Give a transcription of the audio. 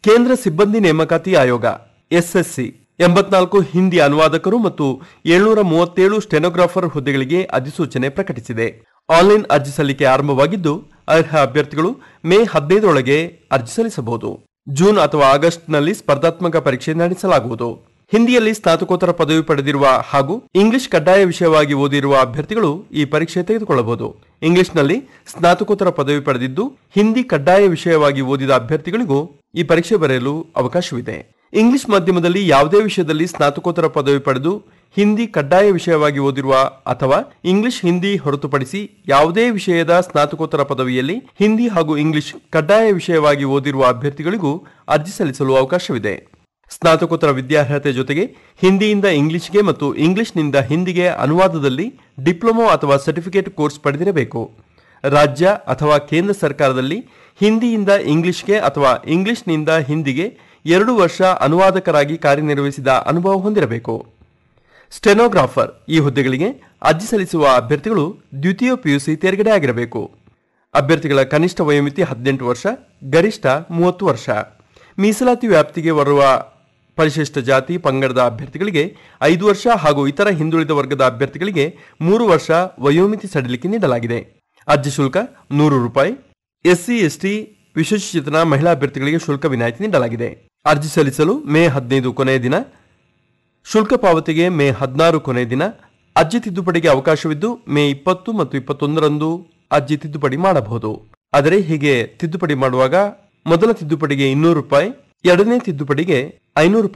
ಕೇಂದ್ರ ಸಿಬ್ಬಂದಿ ನೇಮಕಾತಿ ಆಯೋಗ ಎಸ್ಎಸ್ಸಿ ಎಂಬತ್ನಾಲ್ಕು ಹಿಂದಿ ಅನುವಾದಕರು ಮತ್ತು ಏಳ್ನೂರ ಮೂವತ್ತೇಳು ಸ್ಟೆನೋಗ್ರಾಫರ್ ಹುದ್ದೆಗಳಿಗೆ ಅಧಿಸೂಚನೆ ಪ್ರಕಟಿಸಿದೆ ಆನ್ಲೈನ್ ಅರ್ಜಿ ಸಲ್ಲಿಕೆ ಆರಂಭವಾಗಿದ್ದು ಅರ್ಹ ಅಭ್ಯರ್ಥಿಗಳು ಮೇ ಹದಿನೈದರೊಳಗೆ ಅರ್ಜಿ ಸಲ್ಲಿಸಬಹುದು ಜೂನ್ ಅಥವಾ ಆಗಸ್ಟ್ನಲ್ಲಿ ಸ್ಪರ್ಧಾತ್ಮಕ ಪರೀಕ್ಷೆ ನಡೆಸಲಾಗುವುದು ಹಿಂದಿಯಲ್ಲಿ ಸ್ನಾತಕೋತ್ತರ ಪದವಿ ಪಡೆದಿರುವ ಹಾಗೂ ಇಂಗ್ಲಿಷ್ ಕಡ್ಡಾಯ ವಿಷಯವಾಗಿ ಓದಿರುವ ಅಭ್ಯರ್ಥಿಗಳು ಈ ಪರೀಕ್ಷೆ ತೆಗೆದುಕೊಳ್ಳಬಹುದು ಇಂಗ್ಲಿಷ್ನಲ್ಲಿ ಸ್ನಾತಕೋತ್ತರ ಪದವಿ ಪಡೆದಿದ್ದು ಹಿಂದಿ ಕಡ್ಡಾಯ ವಿಷಯವಾಗಿ ಓದಿದ ಅಭ್ಯರ್ಥಿಗಳಿಗೂ ಈ ಪರೀಕ್ಷೆ ಬರೆಯಲು ಅವಕಾಶವಿದೆ ಇಂಗ್ಲಿಷ್ ಮಾಧ್ಯಮದಲ್ಲಿ ಯಾವುದೇ ವಿಷಯದಲ್ಲಿ ಸ್ನಾತಕೋತ್ತರ ಪದವಿ ಪಡೆದು ಹಿಂದಿ ಕಡ್ಡಾಯ ವಿಷಯವಾಗಿ ಓದಿರುವ ಅಥವಾ ಇಂಗ್ಲಿಷ್ ಹಿಂದಿ ಹೊರತುಪಡಿಸಿ ಯಾವುದೇ ವಿಷಯದ ಸ್ನಾತಕೋತ್ತರ ಪದವಿಯಲ್ಲಿ ಹಿಂದಿ ಹಾಗೂ ಇಂಗ್ಲಿಷ್ ಕಡ್ಡಾಯ ವಿಷಯವಾಗಿ ಓದಿರುವ ಅಭ್ಯರ್ಥಿಗಳಿಗೂ ಅರ್ಜಿ ಸಲ್ಲಿಸಲು ಅವಕಾಶವಿದೆ ಸ್ನಾತಕೋತ್ತರ ವಿದ್ಯಾರ್ಹತೆ ಜೊತೆಗೆ ಹಿಂದಿಯಿಂದ ಇಂಗ್ಲಿಷ್ಗೆ ಮತ್ತು ಇಂಗ್ಲಿಷ್ನಿಂದ ಹಿಂದಿಗೆ ಅನುವಾದದಲ್ಲಿ ಡಿಪ್ಲೊಮೊ ಅಥವಾ ಸರ್ಟಿಫಿಕೇಟ್ ಕೋರ್ಸ್ ಪಡೆದಿರಬೇಕು ರಾಜ್ಯ ಅಥವಾ ಕೇಂದ್ರ ಸರ್ಕಾರದಲ್ಲಿ ಹಿಂದಿಯಿಂದ ಇಂಗ್ಲಿಷ್ಗೆ ಅಥವಾ ಇಂಗ್ಲಿಷ್ನಿಂದ ಹಿಂದಿಗೆ ಎರಡು ವರ್ಷ ಅನುವಾದಕರಾಗಿ ಕಾರ್ಯನಿರ್ವಹಿಸಿದ ಅನುಭವ ಹೊಂದಿರಬೇಕು ಸ್ಟೆನೋಗ್ರಾಫರ್ ಈ ಹುದ್ದೆಗಳಿಗೆ ಅರ್ಜಿ ಸಲ್ಲಿಸುವ ಅಭ್ಯರ್ಥಿಗಳು ದ್ವಿತೀಯ ಪಿಯುಸಿ ತೇರ್ಗಡೆ ಆಗಿರಬೇಕು ಅಭ್ಯರ್ಥಿಗಳ ಕನಿಷ್ಠ ವಯೋಮಿತಿ ಹದಿನೆಂಟು ವರ್ಷ ಗರಿಷ್ಠ ಮೂವತ್ತು ವರ್ಷ ಮೀಸಲಾತಿ ವ್ಯಾಪ್ತಿಗೆ ಬರುವ ಪರಿಶಿಷ್ಟ ಜಾತಿ ಪಂಗಡದ ಅಭ್ಯರ್ಥಿಗಳಿಗೆ ಐದು ವರ್ಷ ಹಾಗೂ ಇತರ ಹಿಂದುಳಿದ ವರ್ಗದ ಅಭ್ಯರ್ಥಿಗಳಿಗೆ ಮೂರು ವರ್ಷ ವಯೋಮಿತಿ ಸಡಿಲಿಕೆ ನೀಡಲಾಗಿದೆ ಅರ್ಜಿ ಶುಲ್ಕ ನೂರು ರೂಪಾಯಿ ಎಸ್ಸಿ ಎಸ್ಟಿ ವಿಶೇಷಚೇತನ ಮಹಿಳಾ ಅಭ್ಯರ್ಥಿಗಳಿಗೆ ಶುಲ್ಕ ವಿನಾಯಿತಿ ನೀಡಲಾಗಿದೆ ಅರ್ಜಿ ಸಲ್ಲಿಸಲು ಮೇ ಹದಿನೈದು ಕೊನೆಯ ದಿನ ಶುಲ್ಕ ಪಾವತಿಗೆ ಮೇ ಹದಿನಾರು ಕೊನೆಯ ದಿನ ಅರ್ಜಿ ತಿದ್ದುಪಡಿಗೆ ಅವಕಾಶವಿದ್ದು ಮೇ ಇಪ್ಪತ್ತು ಮತ್ತು ಇಪ್ಪತ್ತೊಂದರಂದು ಅರ್ಜಿ ತಿದ್ದುಪಡಿ ಮಾಡಬಹುದು ಆದರೆ ಹೀಗೆ ತಿದ್ದುಪಡಿ ಮಾಡುವಾಗ ಮೊದಲ ತಿದ್ದುಪಡಿಗೆ ಇನ್ನೂರು ರೂಪಾಯಿ ಎರಡನೇ ತಿದ್ದುಪಡಿಗೆ ಐನೂರು ರೂಪಾಯಿ